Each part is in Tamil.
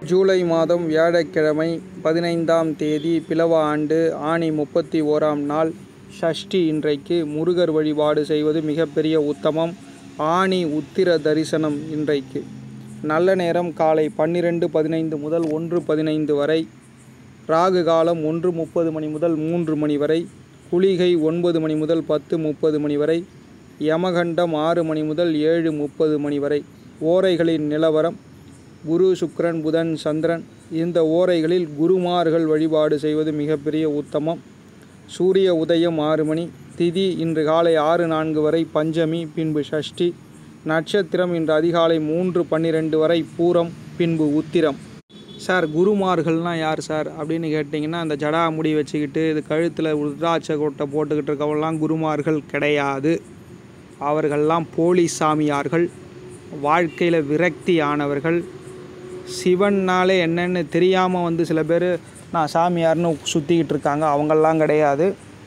ஜூலை மாதம் வியாழக்கிழமை பதினைந்தாம் தேதி பிலவ ஆண்டு ஆனி முப்பத்தி ஓராம் நாள் ஷஷ்டி இன்றைக்கு முருகர் வழிபாடு செய்வது மிகப்பெரிய உத்தமம் ஆனி உத்திர தரிசனம் இன்றைக்கு நல்ல நேரம் காலை பன்னிரெண்டு பதினைந்து முதல் ஒன்று பதினைந்து வரை ராகு காலம் ஒன்று முப்பது மணி முதல் மூன்று மணி வரை குளிகை ஒன்பது மணி முதல் பத்து முப்பது மணி வரை யமகண்டம் ஆறு மணி முதல் ஏழு முப்பது மணி வரை ஓரைகளின் நிலவரம் குரு சுக்கிரன் புதன் சந்திரன் இந்த ஓரைகளில் குருமார்கள் வழிபாடு செய்வது மிகப்பெரிய உத்தமம் சூரிய உதயம் ஆறு மணி திதி இன்று காலை ஆறு நான்கு வரை பஞ்சமி பின்பு ஷஷ்டி நட்சத்திரம் இன்று அதிகாலை மூன்று பன்னிரெண்டு வரை பூரம் பின்பு உத்திரம் சார் குருமார்கள்னால் யார் சார் அப்படின்னு கேட்டிங்கன்னா அந்த ஜடா முடி வச்சுக்கிட்டு இது கழுத்தில் ருத்ராட்ச கொட்டை போட்டுக்கிட்டு இருக்கவங்களாம் குருமார்கள் கிடையாது அவர்கள்லாம் போலி சாமியார்கள் வாழ்க்கையில் விரக்தி ஆனவர்கள் சிவன்னாலே என்னன்னு தெரியாமல் வந்து சில பேர் நான் சாமியார்னு சுற்றிக்கிட்டு இருக்காங்க அவங்கெல்லாம் கிடையாது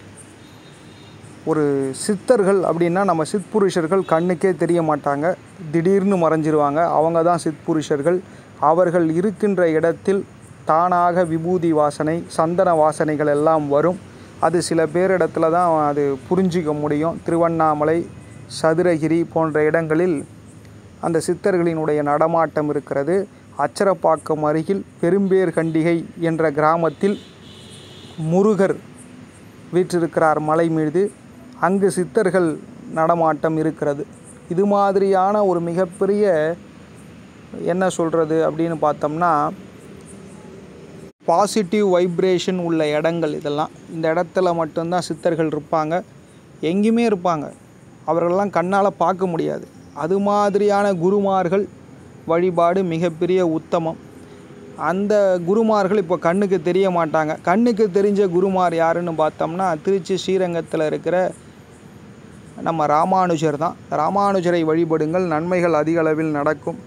ஒரு சித்தர்கள் அப்படின்னா நம்ம சித்புருஷர்கள் கண்ணுக்கே தெரிய மாட்டாங்க திடீர்னு மறைஞ்சிருவாங்க அவங்க தான் சித்புருஷர்கள் அவர்கள் இருக்கின்ற இடத்தில் தானாக விபூதி வாசனை சந்தன வாசனைகள் எல்லாம் வரும் அது சில பேரிடத்துல தான் அது புரிஞ்சிக்க முடியும் திருவண்ணாமலை சதுரகிரி போன்ற இடங்களில் அந்த சித்தர்களினுடைய நடமாட்டம் இருக்கிறது அச்சரப்பாக்கம் அருகில் பெரும்பேர்கண்டிகை என்ற கிராமத்தில் முருகர் வீற்றிருக்கிறார் மலை மீது அங்கு சித்தர்கள் நடமாட்டம் இருக்கிறது இது மாதிரியான ஒரு மிகப்பெரிய என்ன சொல்கிறது அப்படின்னு பார்த்தோம்னா பாசிட்டிவ் வைப்ரேஷன் உள்ள இடங்கள் இதெல்லாம் இந்த இடத்துல மட்டும்தான் சித்தர்கள் இருப்பாங்க எங்கேயுமே இருப்பாங்க அவர்களெல்லாம் கண்ணால் பார்க்க முடியாது அது மாதிரியான குருமார்கள் வழிபாடு மிகப்பெரிய உத்தமம் அந்த குருமார்கள் இப்போ கண்ணுக்கு தெரிய மாட்டாங்க கண்ணுக்கு தெரிஞ்ச குருமார் யாருன்னு பார்த்தோம்னா திருச்சி ஸ்ரீரங்கத்தில் இருக்கிற நம்ம ராமானுஜர் தான் ராமானுஜரை வழிபடுங்கள் நன்மைகள் அதிக அளவில் நடக்கும்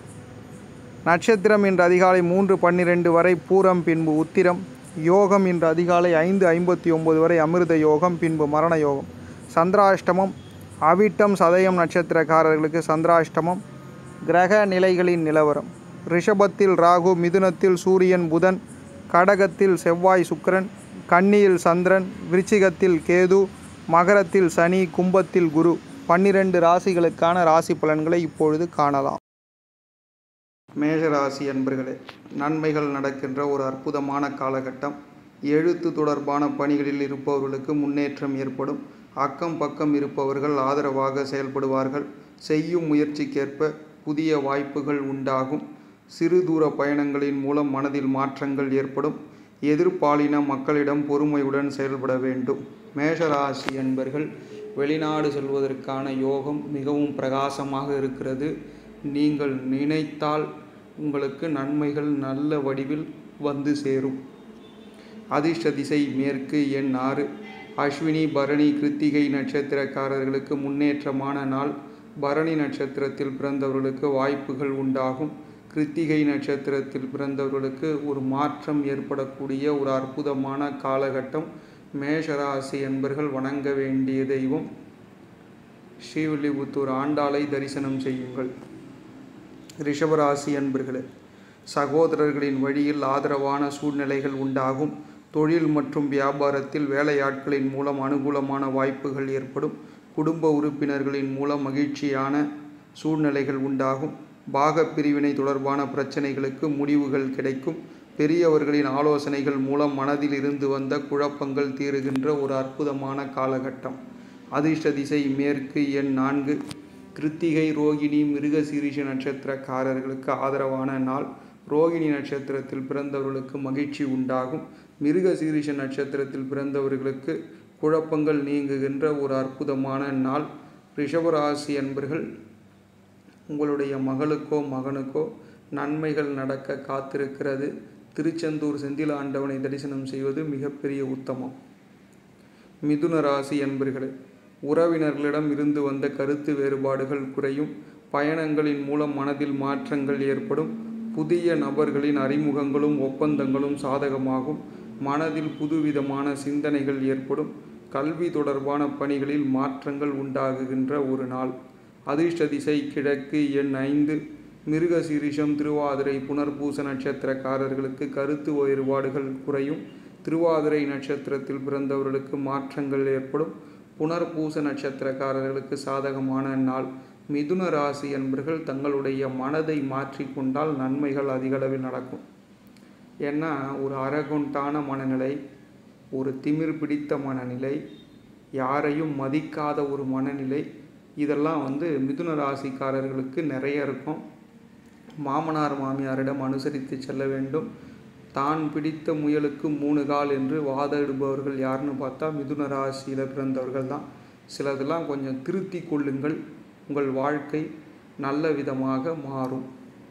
நட்சத்திரம் இன்று அதிகாலை மூன்று பன்னிரெண்டு வரை பூரம் பின்பு உத்திரம் யோகம் இன்று அதிகாலை ஐந்து ஐம்பத்தி ஒம்பது வரை அமிர்த யோகம் பின்பு மரண யோகம் சந்திராஷ்டமம் அவிட்டம் சதயம் நட்சத்திரக்காரர்களுக்கு சந்திராஷ்டமம் கிரக நிலைகளின் நிலவரம் ரிஷபத்தில் ராகு மிதுனத்தில் சூரியன் புதன் கடகத்தில் செவ்வாய் சுக்கிரன் கன்னியில் சந்திரன் விருச்சிகத்தில் கேது மகரத்தில் சனி கும்பத்தில் குரு பன்னிரண்டு ராசிகளுக்கான ராசி பலன்களை இப்பொழுது காணலாம் மேஷராசி அன்பர்களே நன்மைகள் நடக்கின்ற ஒரு அற்புதமான காலகட்டம் எழுத்து தொடர்பான பணிகளில் இருப்பவர்களுக்கு முன்னேற்றம் ஏற்படும் அக்கம் பக்கம் இருப்பவர்கள் ஆதரவாக செயல்படுவார்கள் செய்யும் முயற்சிக்கேற்ப புதிய வாய்ப்புகள் உண்டாகும் சிறு தூர பயணங்களின் மூலம் மனதில் மாற்றங்கள் ஏற்படும் எதிர்ப்பாலின மக்களிடம் பொறுமையுடன் செயல்பட வேண்டும் மேஷராசி என்பர்கள் வெளிநாடு செல்வதற்கான யோகம் மிகவும் பிரகாசமாக இருக்கிறது நீங்கள் நினைத்தால் உங்களுக்கு நன்மைகள் நல்ல வடிவில் வந்து சேரும் அதிர்ஷ்ட திசை மேற்கு எண் ஆறு அஸ்வினி பரணி கிருத்திகை நட்சத்திரக்காரர்களுக்கு முன்னேற்றமான நாள் பரணி நட்சத்திரத்தில் பிறந்தவர்களுக்கு வாய்ப்புகள் உண்டாகும் கிருத்திகை நட்சத்திரத்தில் பிறந்தவர்களுக்கு ஒரு மாற்றம் ஏற்படக்கூடிய ஒரு அற்புதமான காலகட்டம் மேஷராசி என்பர்கள் வணங்க வேண்டிய தெய்வம் ஸ்ரீவில்லிபுத்தூர் ஆண்டாளை தரிசனம் செய்யுங்கள் ரிஷபராசி அன்பர்களே சகோதரர்களின் வழியில் ஆதரவான சூழ்நிலைகள் உண்டாகும் தொழில் மற்றும் வியாபாரத்தில் வேலையாட்களின் மூலம் அனுகூலமான வாய்ப்புகள் ஏற்படும் குடும்ப உறுப்பினர்களின் மூலம் மகிழ்ச்சியான சூழ்நிலைகள் உண்டாகும் பாக பிரிவினை தொடர்பான பிரச்சனைகளுக்கு முடிவுகள் கிடைக்கும் பெரியவர்களின் ஆலோசனைகள் மூலம் மனதில் இருந்து வந்த குழப்பங்கள் தீருகின்ற ஒரு அற்புதமான காலகட்டம் அதிர்ஷ்ட திசை மேற்கு எண் நான்கு கிருத்திகை ரோகிணி மிருகசீரிஷ நட்சத்திரக்காரர்களுக்கு ஆதரவான நாள் ரோகிணி நட்சத்திரத்தில் பிறந்தவர்களுக்கு மகிழ்ச்சி உண்டாகும் மிருகசீரிஷ நட்சத்திரத்தில் பிறந்தவர்களுக்கு குழப்பங்கள் நீங்குகின்ற ஒரு அற்புதமான நாள் ரிஷபராசி என்பர்கள் உங்களுடைய மகளுக்கோ மகனுக்கோ நன்மைகள் நடக்க காத்திருக்கிறது திருச்செந்தூர் செந்தில் ஆண்டவனை தரிசனம் செய்வது மிகப்பெரிய உத்தமம் மிதுன ராசி என்பர்களே உறவினர்களிடம் இருந்து வந்த கருத்து வேறுபாடுகள் குறையும் பயணங்களின் மூலம் மனதில் மாற்றங்கள் ஏற்படும் புதிய நபர்களின் அறிமுகங்களும் ஒப்பந்தங்களும் சாதகமாகும் மனதில் புதுவிதமான சிந்தனைகள் ஏற்படும் கல்வி தொடர்பான பணிகளில் மாற்றங்கள் உண்டாகுகின்ற ஒரு நாள் அதிர்ஷ்ட திசை கிழக்கு எண் ஐந்து மிருகசீரிஷம் திருவாதிரை புனர்பூச நட்சத்திரக்காரர்களுக்கு கருத்து வேறுபாடுகள் குறையும் திருவாதிரை நட்சத்திரத்தில் பிறந்தவர்களுக்கு மாற்றங்கள் ஏற்படும் புனர்பூச நட்சத்திரக்காரர்களுக்கு சாதகமான நாள் மிதுன ராசி என்பர்கள் தங்களுடைய மனதை மாற்றிக்கொண்டால் நன்மைகள் அதிகளவில் நடக்கும் ஏன்னா ஒரு அரகுண்டான மனநிலை ஒரு திமிர் பிடித்த மனநிலை யாரையும் மதிக்காத ஒரு மனநிலை இதெல்லாம் வந்து மிதுன ராசிக்காரர்களுக்கு நிறைய இருக்கும் மாமனார் மாமியாரிடம் அனுசரித்து செல்ல வேண்டும் தான் பிடித்த முயலுக்கு மூணு கால் என்று வாதிடுபவர்கள் யாருன்னு பார்த்தா மிதுன ராசியில் பிறந்தவர்கள் தான் சிலதெல்லாம் கொஞ்சம் திருத்தி கொள்ளுங்கள் உங்கள் வாழ்க்கை நல்ல விதமாக மாறும்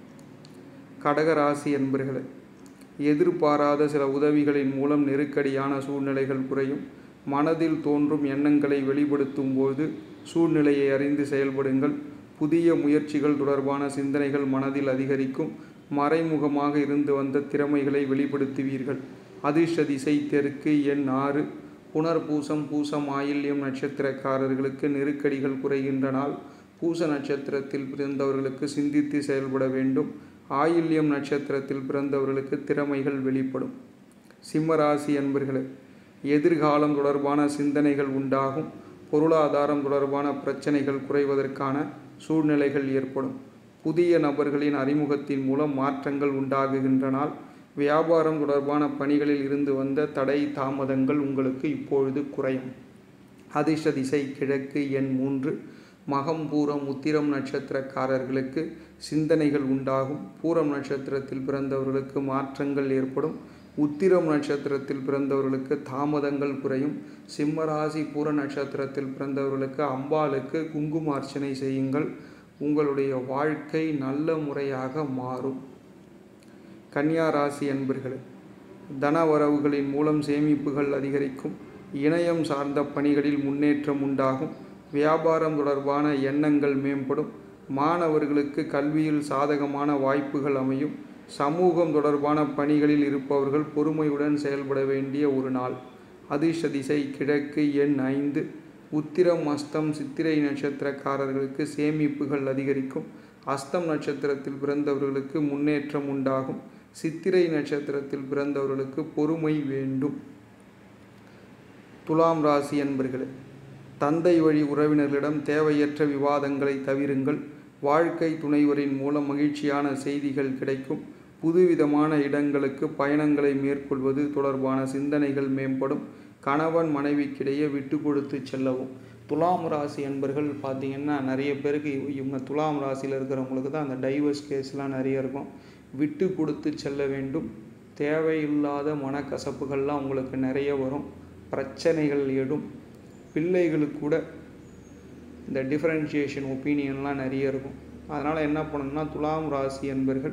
கடகராசி என்பர்களே எதிர்பாராத சில உதவிகளின் மூலம் நெருக்கடியான சூழ்நிலைகள் குறையும் மனதில் தோன்றும் எண்ணங்களை வெளிப்படுத்தும் போது சூழ்நிலையை அறிந்து செயல்படுங்கள் புதிய முயற்சிகள் தொடர்பான சிந்தனைகள் மனதில் அதிகரிக்கும் மறைமுகமாக இருந்து வந்த திறமைகளை வெளிப்படுத்துவீர்கள் அதிர்ஷ்ட திசை தெற்கு எண் ஆறு புனர்பூசம் பூசம் ஆயில்யம் நட்சத்திரக்காரர்களுக்கு நெருக்கடிகள் குறைகின்ற நாள் பூச நட்சத்திரத்தில் பிறந்தவர்களுக்கு சிந்தித்து செயல்பட வேண்டும் ஆயில்யம் நட்சத்திரத்தில் பிறந்தவர்களுக்கு திறமைகள் வெளிப்படும் சிம்மராசி என்பர்களே எதிர்காலம் தொடர்பான சிந்தனைகள் உண்டாகும் பொருளாதாரம் தொடர்பான பிரச்சனைகள் குறைவதற்கான சூழ்நிலைகள் ஏற்படும் புதிய நபர்களின் அறிமுகத்தின் மூலம் மாற்றங்கள் உண்டாகுகின்ற நாள் வியாபாரம் தொடர்பான பணிகளில் இருந்து வந்த தடை தாமதங்கள் உங்களுக்கு இப்பொழுது குறையும் அதிர்ஷ்ட திசை கிழக்கு எண் மூன்று மகம் பூரம் உத்திரம் நட்சத்திரக்காரர்களுக்கு சிந்தனைகள் உண்டாகும் பூரம் நட்சத்திரத்தில் பிறந்தவர்களுக்கு மாற்றங்கள் ஏற்படும் உத்திரம் நட்சத்திரத்தில் பிறந்தவர்களுக்கு தாமதங்கள் குறையும் சிம்மராசி பூர நட்சத்திரத்தில் பிறந்தவர்களுக்கு அம்பாளுக்கு குங்கும அர்ச்சனை செய்யுங்கள் உங்களுடைய வாழ்க்கை நல்ல முறையாக மாறும் கன்னியா ராசி என்பர்களே தனவரவுகளின் மூலம் சேமிப்புகள் அதிகரிக்கும் இணையம் சார்ந்த பணிகளில் முன்னேற்றம் உண்டாகும் வியாபாரம் தொடர்பான எண்ணங்கள் மேம்படும் மாணவர்களுக்கு கல்வியில் சாதகமான வாய்ப்புகள் அமையும் சமூகம் தொடர்பான பணிகளில் இருப்பவர்கள் பொறுமையுடன் செயல்பட வேண்டிய ஒரு நாள் அதிர்ஷ்ட திசை கிழக்கு எண் ஐந்து உத்திரம் அஸ்தம் சித்திரை நட்சத்திரக்காரர்களுக்கு சேமிப்புகள் அதிகரிக்கும் அஸ்தம் நட்சத்திரத்தில் பிறந்தவர்களுக்கு முன்னேற்றம் உண்டாகும் சித்திரை நட்சத்திரத்தில் பிறந்தவர்களுக்கு பொறுமை வேண்டும் துலாம் ராசி என்பர்களே தந்தை வழி உறவினர்களிடம் தேவையற்ற விவாதங்களை தவிருங்கள் வாழ்க்கை துணைவரின் மூலம் மகிழ்ச்சியான செய்திகள் கிடைக்கும் புதுவிதமான இடங்களுக்கு பயணங்களை மேற்கொள்வது தொடர்பான சிந்தனைகள் மேம்படும் கணவன் மனைவிக்கிடையே விட்டு கொடுத்து செல்லவும் துலாம் ராசி என்பர்கள் பார்த்திங்கன்னா நிறைய பேருக்கு இவங்க துலாம் ராசியில் இருக்கிறவங்களுக்கு தான் அந்த டைவர்ஸ் கேஸ்லாம் நிறைய இருக்கும் விட்டு கொடுத்து செல்ல வேண்டும் தேவையில்லாத மனக்கசப்புகள்லாம் உங்களுக்கு நிறைய வரும் பிரச்சனைகள் எடும் பிள்ளைகளுக்கு கூட இந்த டிஃப்ரென்ஷியேஷன் ஒப்பீனியன்லாம் நிறைய இருக்கும் அதனால் என்ன பண்ணணும்னா துலாம் ராசி என்பர்கள்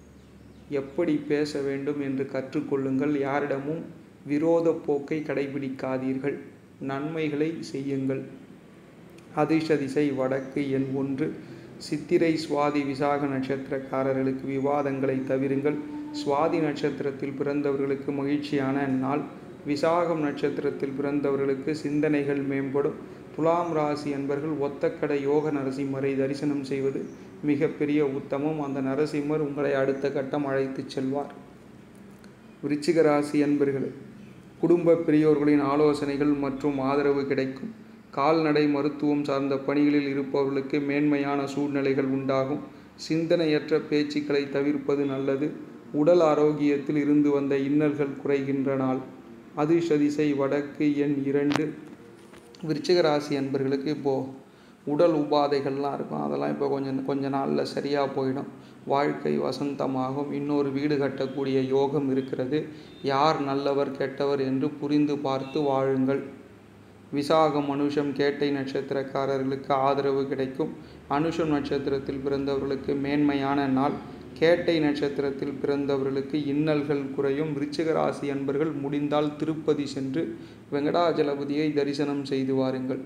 எப்படி பேச வேண்டும் என்று கற்றுக்கொள்ளுங்கள் யாரிடமும் விரோத போக்கை கடைபிடிக்காதீர்கள் நன்மைகளை செய்யுங்கள் அதிர்ஷ்ட திசை வடக்கு எண் ஒன்று சித்திரை சுவாதி விசாக நட்சத்திரக்காரர்களுக்கு விவாதங்களை தவிருங்கள் சுவாதி நட்சத்திரத்தில் பிறந்தவர்களுக்கு மகிழ்ச்சியான நாள் விசாகம் நட்சத்திரத்தில் பிறந்தவர்களுக்கு சிந்தனைகள் மேம்படும் துலாம் ராசி என்பர்கள் ஒத்தக்கடை யோக நரசிம்மரை தரிசனம் செய்வது மிகப்பெரிய உத்தமம் அந்த நரசிம்மர் உங்களை அடுத்த கட்டம் அழைத்துச் செல்வார் விருச்சிக ராசி என்பர்களே குடும்ப பெரியோர்களின் ஆலோசனைகள் மற்றும் ஆதரவு கிடைக்கும் கால்நடை மருத்துவம் சார்ந்த பணிகளில் இருப்பவர்களுக்கு மேன்மையான சூழ்நிலைகள் உண்டாகும் சிந்தனையற்ற பேச்சுக்களை தவிர்ப்பது நல்லது உடல் ஆரோக்கியத்தில் இருந்து வந்த இன்னல்கள் குறைகின்ற நாள் அதிர்ஷ்ட திசை வடக்கு எண் இரண்டு விருச்சிக ராசி அன்பர்களுக்கு இப்போது உடல் உபாதைகள்லாம் இருக்கும் அதெல்லாம் இப்போ கொஞ்சம் கொஞ்ச நாளில் சரியாக போயிடும் வாழ்க்கை வசந்தமாகும் இன்னொரு வீடு கட்டக்கூடிய யோகம் இருக்கிறது யார் நல்லவர் கெட்டவர் என்று புரிந்து பார்த்து வாழுங்கள் விசாகம் அனுஷம் கேட்டை நட்சத்திரக்காரர்களுக்கு ஆதரவு கிடைக்கும் அனுஷம் நட்சத்திரத்தில் பிறந்தவர்களுக்கு மேன்மையான நாள் கேட்டை நட்சத்திரத்தில் பிறந்தவர்களுக்கு இன்னல்கள் குறையும் விருச்சிக ராசி அன்பர்கள் முடிந்தால் திருப்பதி சென்று வெங்கடாஜலபதியை தரிசனம் செய்து வாருங்கள்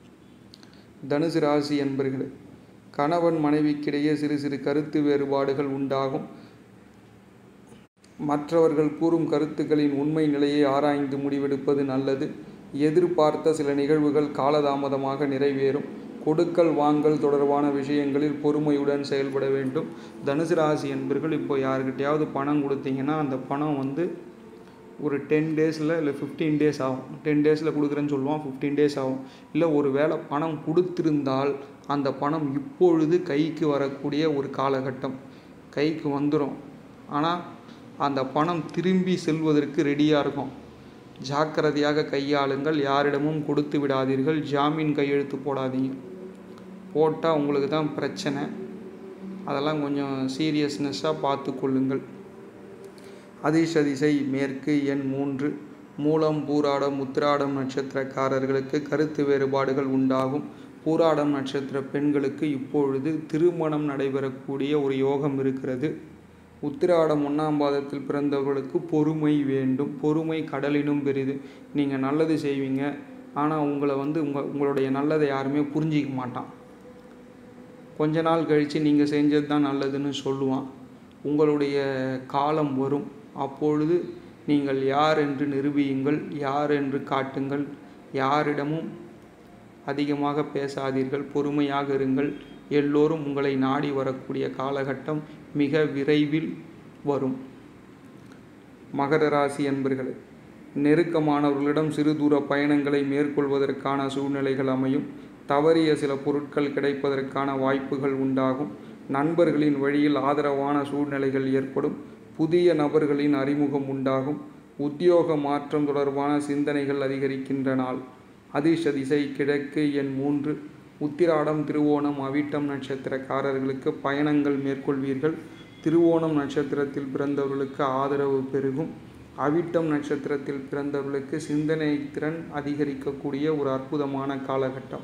தனுசு ராசி அன்பர்களே கணவன் மனைவிக்கிடையே சிறு சிறு கருத்து வேறுபாடுகள் உண்டாகும் மற்றவர்கள் கூறும் கருத்துக்களின் உண்மை நிலையை ஆராய்ந்து முடிவெடுப்பது நல்லது எதிர்பார்த்த சில நிகழ்வுகள் காலதாமதமாக நிறைவேறும் கொடுக்கல் வாங்கல் தொடர்பான விஷயங்களில் பொறுமையுடன் செயல்பட வேண்டும் தனுசு ராசி என்பர்கள் இப்போ யாருக்கிட்டையாவது பணம் கொடுத்தீங்கன்னா அந்த பணம் வந்து ஒரு டென் டேஸில் இல்லை ஃபிஃப்டீன் டேஸ் ஆகும் டென் டேஸில் கொடுக்குறேன்னு சொல்லுவான் ஃபிஃப்டீன் டேஸ் ஆகும் இல்லை ஒரு வேளை பணம் கொடுத்திருந்தால் அந்த பணம் இப்பொழுது கைக்கு வரக்கூடிய ஒரு காலகட்டம் கைக்கு வந்துடும் ஆனால் அந்த பணம் திரும்பி செல்வதற்கு ரெடியாக இருக்கும் ஜாக்கிரதையாக கையாளுங்கள் யாரிடமும் கொடுத்து விடாதீர்கள் ஜாமீன் கையெழுத்து போடாதீங்க போட்டால் உங்களுக்கு தான் பிரச்சனை அதெல்லாம் கொஞ்சம் சீரியஸ்னஸ்ஸாக பார்த்து கொள்ளுங்கள் அதிர்ஷ்ட திசை மேற்கு எண் மூன்று மூலம் பூராடம் உத்திராடம் நட்சத்திரக்காரர்களுக்கு கருத்து வேறுபாடுகள் உண்டாகும் பூராடம் நட்சத்திர பெண்களுக்கு இப்பொழுது திருமணம் நடைபெறக்கூடிய ஒரு யோகம் இருக்கிறது உத்திராடம் ஒன்றாம் பாதத்தில் பிறந்தவர்களுக்கு பொறுமை வேண்டும் பொறுமை கடலினும் பெரிது நீங்கள் நல்லது செய்வீங்க ஆனால் உங்களை வந்து உங்கள் உங்களுடைய நல்லதை யாருமே புரிஞ்சிக்க மாட்டான் கொஞ்ச நாள் கழித்து நீங்கள் செஞ்சது தான் நல்லதுன்னு சொல்லுவான் உங்களுடைய காலம் வரும் அப்பொழுது நீங்கள் யார் என்று நிரூபியுங்கள் யார் என்று காட்டுங்கள் யாரிடமும் அதிகமாக பேசாதீர்கள் பொறுமையாக இருங்கள் எல்லோரும் உங்களை நாடி வரக்கூடிய காலகட்டம் மிக விரைவில் வரும் மகர ராசி என்பர்களே நெருக்கமானவர்களிடம் சிறு தூர பயணங்களை மேற்கொள்வதற்கான சூழ்நிலைகள் அமையும் தவறிய சில பொருட்கள் கிடைப்பதற்கான வாய்ப்புகள் உண்டாகும் நண்பர்களின் வழியில் ஆதரவான சூழ்நிலைகள் ஏற்படும் புதிய நபர்களின் அறிமுகம் உண்டாகும் உத்தியோக மாற்றம் தொடர்பான சிந்தனைகள் அதிகரிக்கின்ற நாள் அதிர்ஷ்ட திசை கிழக்கு எண் மூன்று உத்திராடம் திருவோணம் அவிட்டம் நட்சத்திரக்காரர்களுக்கு பயணங்கள் மேற்கொள்வீர்கள் திருவோணம் நட்சத்திரத்தில் பிறந்தவர்களுக்கு ஆதரவு பெருகும் அவிட்டம் நட்சத்திரத்தில் பிறந்தவர்களுக்கு சிந்தனை திறன் அதிகரிக்கக்கூடிய ஒரு அற்புதமான காலகட்டம்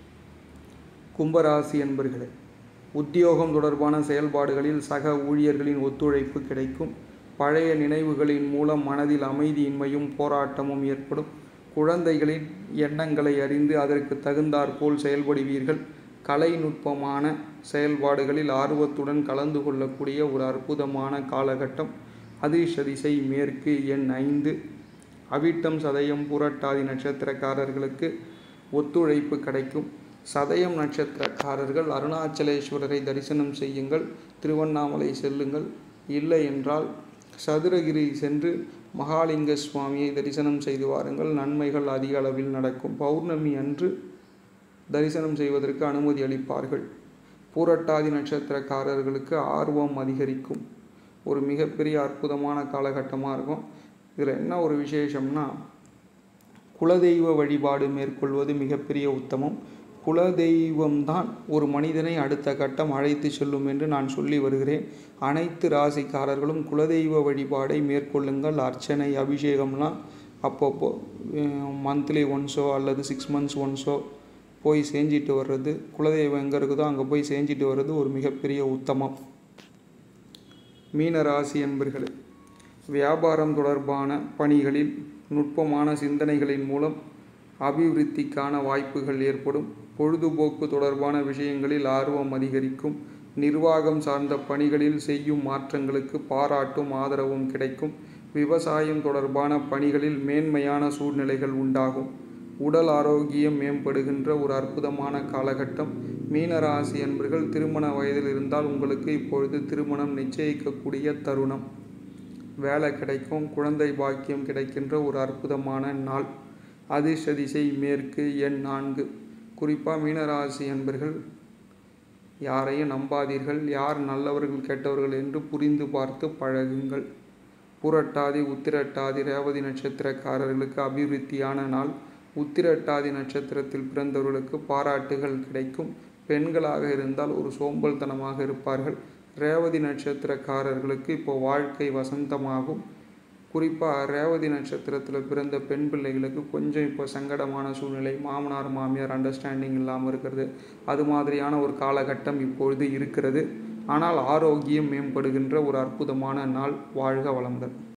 கும்பராசி என்பர்களே உத்தியோகம் தொடர்பான செயல்பாடுகளில் சக ஊழியர்களின் ஒத்துழைப்பு கிடைக்கும் பழைய நினைவுகளின் மூலம் மனதில் அமைதியின்மையும் போராட்டமும் ஏற்படும் குழந்தைகளின் எண்ணங்களை அறிந்து அதற்கு தகுந்தாற்போல் செயல்படுவீர்கள் கலைநுட்பமான செயல்பாடுகளில் ஆர்வத்துடன் கலந்து கொள்ளக்கூடிய ஒரு அற்புதமான காலகட்டம் அதிர்ஷ்ட திசை மேற்கு எண் ஐந்து அவிட்டம் சதயம் புரட்டாதி நட்சத்திரக்காரர்களுக்கு ஒத்துழைப்பு கிடைக்கும் சதயம் நட்சத்திரக்காரர்கள் அருணாச்சலேஸ்வரரை தரிசனம் செய்யுங்கள் திருவண்ணாமலை செல்லுங்கள் இல்லை என்றால் சதுரகிரி சென்று மகாலிங்க சுவாமியை தரிசனம் செய்து வாருங்கள் நன்மைகள் அதிக அளவில் நடக்கும் பௌர்ணமி அன்று தரிசனம் செய்வதற்கு அனுமதி அளிப்பார்கள் பூரட்டாதி நட்சத்திரக்காரர்களுக்கு ஆர்வம் அதிகரிக்கும் ஒரு மிகப்பெரிய அற்புதமான காலகட்டமாக இருக்கும் இதில் என்ன ஒரு விசேஷம்னா குலதெய்வ வழிபாடு மேற்கொள்வது மிகப்பெரிய உத்தமம் குலதெய்வம்தான் ஒரு மனிதனை அடுத்த கட்டம் அழைத்து செல்லும் என்று நான் சொல்லி வருகிறேன் அனைத்து ராசிக்காரர்களும் குலதெய்வ வழிபாடை மேற்கொள்ளுங்கள் அர்ச்சனை அபிஷேகம்லாம் அப்பப்போ மந்த்லி ஒன்ஸோ அல்லது சிக்ஸ் மந்த்ஸ் ஒன்ஸோ போய் செஞ்சிட்டு வர்றது குலதெய்வம் எங்கே இருக்குதோ அங்கே போய் செஞ்சிட்டு வர்றது ஒரு மிகப்பெரிய உத்தமம் மீன ராசி என்பர்களே வியாபாரம் தொடர்பான பணிகளில் நுட்பமான சிந்தனைகளின் மூலம் அபிவிருத்திக்கான வாய்ப்புகள் ஏற்படும் பொழுதுபோக்கு தொடர்பான விஷயங்களில் ஆர்வம் அதிகரிக்கும் நிர்வாகம் சார்ந்த பணிகளில் செய்யும் மாற்றங்களுக்கு பாராட்டும் ஆதரவும் கிடைக்கும் விவசாயம் தொடர்பான பணிகளில் மேன்மையான சூழ்நிலைகள் உண்டாகும் உடல் ஆரோக்கியம் மேம்படுகின்ற ஒரு அற்புதமான காலகட்டம் மீனராசி என்பர்கள் திருமண வயதில் இருந்தால் உங்களுக்கு இப்பொழுது திருமணம் நிச்சயிக்கக்கூடிய தருணம் வேலை கிடைக்கும் குழந்தை பாக்கியம் கிடைக்கின்ற ஒரு அற்புதமான நாள் அதிர்ஷ்ட திசை மேற்கு எண் நான்கு குறிப்பாக மீனராசி என்பர்கள் யாரையும் நம்பாதீர்கள் யார் நல்லவர்கள் கெட்டவர்கள் என்று புரிந்து பார்த்து பழகுங்கள் புரட்டாதி உத்திரட்டாதி ரேவதி நட்சத்திரக்காரர்களுக்கு அபிவிருத்தியான நாள் உத்திரட்டாதி நட்சத்திரத்தில் பிறந்தவர்களுக்கு பாராட்டுகள் கிடைக்கும் பெண்களாக இருந்தால் ஒரு சோம்பல்தனமாக இருப்பார்கள் ரேவதி நட்சத்திரக்காரர்களுக்கு இப்போ வாழ்க்கை வசந்தமாகும் குறிப்பாக ரேவதி நட்சத்திரத்தில் பிறந்த பெண் பிள்ளைகளுக்கு கொஞ்சம் இப்போ சங்கடமான சூழ்நிலை மாமனார் மாமியார் அண்டர்ஸ்டாண்டிங் இல்லாமல் இருக்கிறது அது மாதிரியான ஒரு காலகட்டம் இப்பொழுது இருக்கிறது ஆனால் ஆரோக்கியம் மேம்படுகின்ற ஒரு அற்புதமான நாள் வாழ்க வளங்கள்